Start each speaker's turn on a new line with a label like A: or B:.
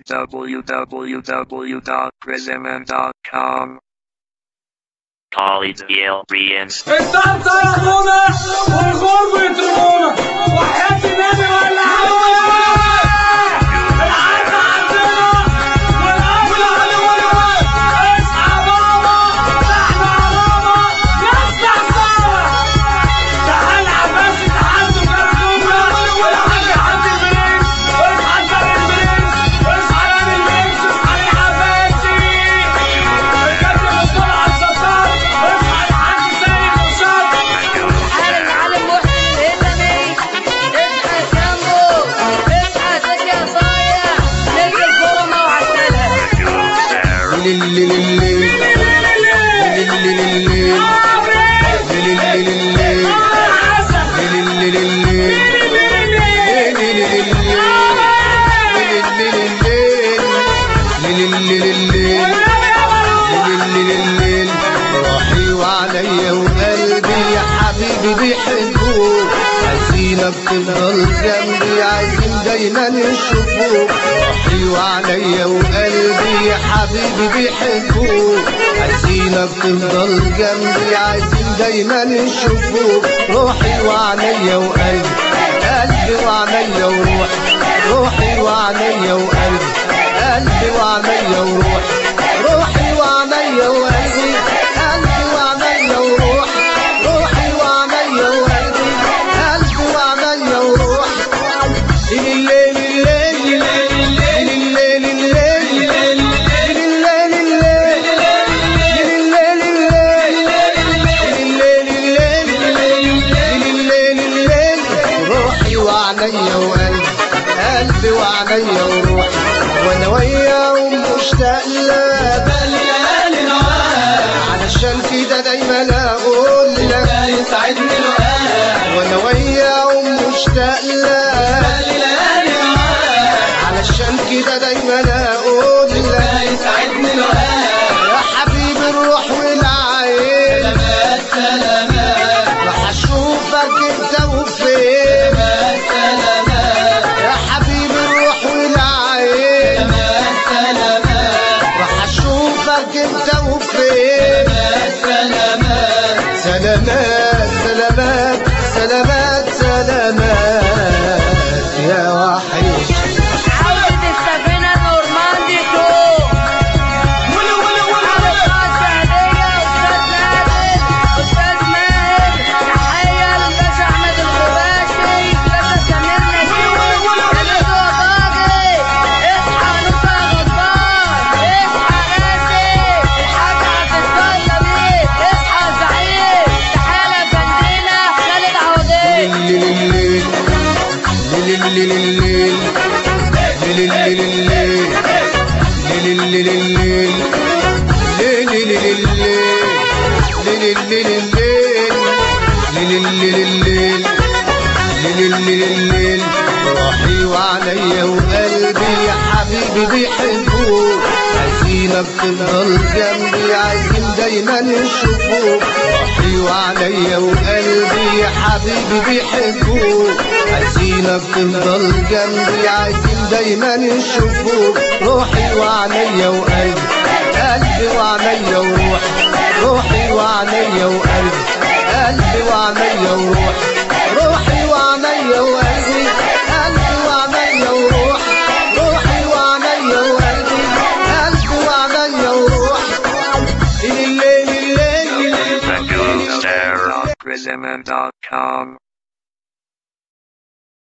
A: www.prism.com. College Yale Brians.
B: الدرس ياخدونا والغرب يترمونا وحياة النبي ولعونا العز عندنا والأمن علينا اصحى بابا احنا عرابة نفتح سوا تعال عباسي تعال تكرمونا والحاج حد البرنس اصحى زي البرنس اصحى يا البرنس اصحى يا عباسي الكابتن مصطفى عبد الستار اصحى الحاج سيد مشاد
C: حال المعلم محسن الهلمي اصحى سامبو اصحى سكة صايع نلقى الفورمة وعسلها
D: روحي وعليا وقلبي يا حبيبي بيحبوك عايزينك تفضل جنبي عايزين دايما يشوفوك روحي وعليا وقلبي يا حبيبي بيحبوك عايزينك تفضل جنبي عايزين دايما يشوفوك روحي وعليا وقلبي قلبي وعليا وروحي روحي وعليا وقلبي قلبي وعليا وروحي روحي وعليا وقلبي قلبي وعليا وروحي روحي وعليا وقلبي قلبي وعليا وروحي الليل الليل الليل الليل الليل الليل روحي وعليا وقلبي قلبي وعليا وروحي وانا وياهم مشتاق لك علشان كده دايما اقول لك
B: يسعدني الوقت
D: وانا وياهم مشتاق لك علشان كده دايما اقول لك
B: يسعدني الوقت
D: يا حبيبي الروح والعين راح اشوفك انت وفين يا حبيبي الروح والعين راح اشوفك انت وفين سلامات سلامات سلامات سلامات يا وحيد
C: عودة السفينة نورماندي تو
B: ولو ولو ولو
C: أستاذ سعدية أستاذ نادر أستاذ ماهر تحية للباشا أحمد الخباشي باشا سمير نجيب سيد وطاجي اصحى نصر غضبان اصحى قاسي الحاج عبد الطيبي اصحى سعيد تحالة بندينة خالد عوضين
D: روحي وعليا وقلبي يا حبيبي بيحبوك عايزينك تفضل جنبي عايزين دايما يشوفوك روحي وعليا وقلبي يا حبيبي بيحبوك عايزينك تفضل جنبي عايزين دايما يشوفوك روحي وعليا وقلبي قلبي وعليا وروحي روحي وعليا وقلبي قلبي وعليا وروحي روحي وعليا وقلبي قلبي وعليا وروحي روحي وعليا وقلبي قلبي وعليا وروحي الليل الليل الليل
A: The Ghost Prism.com.